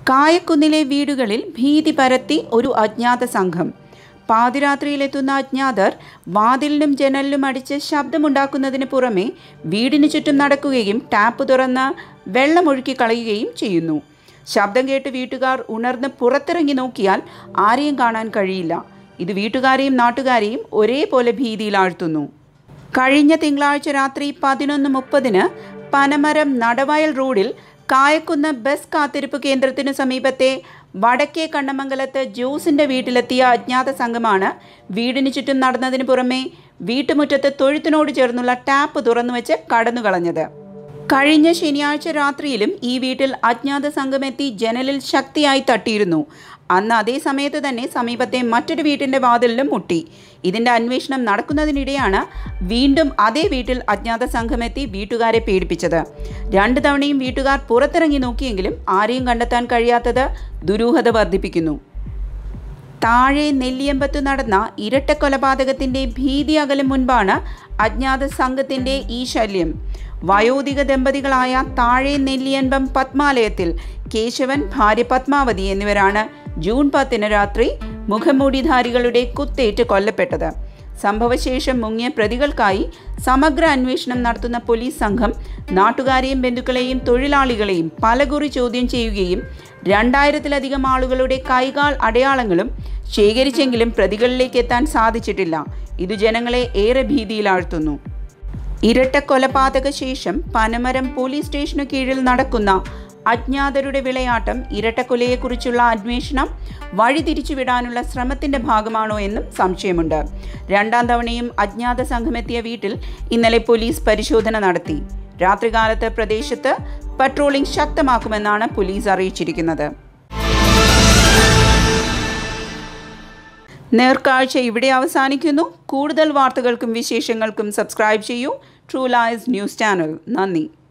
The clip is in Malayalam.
കായക്കുന്നിലെ വീടുകളിൽ ഭീതി പരത്തി ഒരു അജ്ഞാത സംഘം പാതിരാത്രിയിലെത്തുന്ന അജ്ഞാതർ വാതിലിനും ജനലിനും അടിച്ച് ശബ്ദമുണ്ടാക്കുന്നതിന് പുറമെ വീടിന് ചുറ്റും നടക്കുകയും ടാപ്പ് തുറന്ന് വെള്ളമൊഴുക്കി കളയുകയും ചെയ്യുന്നു ശബ്ദം കേട്ട് വീട്ടുകാർ ഉണർന്ന് പുറത്തിറങ്ങി നോക്കിയാൽ ആരെയും കാണാൻ കഴിയില്ല ഇത് വീട്ടുകാരെയും നാട്ടുകാരെയും ഒരേപോലെ ഭീതിയിലാഴ്ത്തുന്നു കഴിഞ്ഞ തിങ്കളാഴ്ച രാത്രി പതിനൊന്ന് മുപ്പതിന് പനമരം നടവയൽ റോഡിൽ കായക്കുന്ന് ബസ് കാത്തിരിപ്പ് കേന്ദ്രത്തിനു സമീപത്തെ വടക്കേ കണ്ണമംഗലത്ത് ജോസിന്റെ വീട്ടിലെത്തിയ അജ്ഞാത സംഘമാണ് വീടിന് ചുറ്റും നടന്നതിന് പുറമെ വീട്ടുമുറ്റത്ത് തൊഴുത്തിനോട് ചേർന്നുള്ള ടാപ്പ് തുറന്നുവെച്ച് കടന്നുകളഞ്ഞത് കഴിഞ്ഞ ശനിയാഴ്ച രാത്രിയിലും ഈ വീട്ടിൽ അജ്ഞാത സംഘമെത്തി ജനലിൽ ശക്തിയായി തട്ടിയിരുന്നു അന്ന് അതേ സമയത്ത് തന്നെ സമീപത്തെ മറ്റൊരു വീട്ടിൻ്റെ വാതിലിലും മുട്ടി ഇതിൻ്റെ അന്വേഷണം നടക്കുന്നതിനിടെയാണ് വീണ്ടും അതേ വീട്ടിൽ അജ്ഞാത സംഘമെത്തി വീട്ടുകാരെ പേടിപ്പിച്ചത് രണ്ടു തവണയും വീട്ടുകാർ പുറത്തിറങ്ങി നോക്കിയെങ്കിലും ആരെയും കണ്ടെത്താൻ കഴിയാത്തത് ദുരൂഹത വർദ്ധിപ്പിക്കുന്നു താഴെ നെല്ലിയമ്പത്ത് നടന്ന ഇരട്ട കൊലപാതകത്തിന്റെ ഭീതി അകലും മുൻപാണ് അജ്ഞാത സംഘത്തിന്റെ ഈ ശല്യം വയോധിക ദമ്പതികളായ താഴെ നെല്ലിയമ്പം പത്മാലയത്തിൽ കേശവൻ ഭാര്യ പത്മാവതി എന്നിവരാണ് ജൂൺ പത്തിന് രാത്രി മുഖംമൂടിധാരികളുടെ കുത്തേറ്റ് കൊല്ലപ്പെട്ടത് സംഭവശേഷം മുങ്ങിയ പ്രതികൾക്കായി സമഗ്ര അന്വേഷണം നടത്തുന്ന പോലീസ് സംഘം നാട്ടുകാരെയും ബന്ധുക്കളെയും തൊഴിലാളികളെയും പലകുറി ചോദ്യം ചെയ്യുകയും രണ്ടായിരത്തിലധികം ആളുകളുടെ കൈകാൽ അടയാളങ്ങളും ശേഖരിച്ചെങ്കിലും പ്രതികളിലേക്ക് എത്താൻ സാധിച്ചിട്ടില്ല ഇത് ജനങ്ങളെ ഏറെ ഭീതിയിലാഴ്ത്തുന്നു ഇരട്ട കൊലപാതക ശേഷം പനമരം പോലീസ് സ്റ്റേഷനു കീഴിൽ നടക്കുന്ന അജ്ഞാതരുടെ വിളയാട്ടം ഇരട്ടക്കൊലയെക്കുറിച്ചുള്ള അന്വേഷണം വഴിതിരിച്ചുവിടാനുള്ള ശ്രമത്തിന്റെ ഭാഗമാണോ എന്നും സംശയമുണ്ട് രണ്ടാം തവണയും അജ്ഞാത സംഘമെത്തിയ വീട്ടിൽ ഇന്നലെ പോലീസ് പരിശോധന നടത്തി രാത്രികാലത്ത് പ്രദേശത്ത് പട്രോളിംഗ് ശക്തമാക്കുമെന്നാണ് പോലീസ് അറിയിച്ചിരിക്കുന്നത് നേർക്കാഴ്ച ഇവിടെ അവസാനിക്കുന്നു കൂടുതൽ വാർത്തകൾക്കും വിശേഷങ്ങൾക്കും സബ്സ്ക്രൈബ് ചെയ്യൂ ട്രൂ ലൈസ് ന്യൂസ് ചാനൽ നന്ദി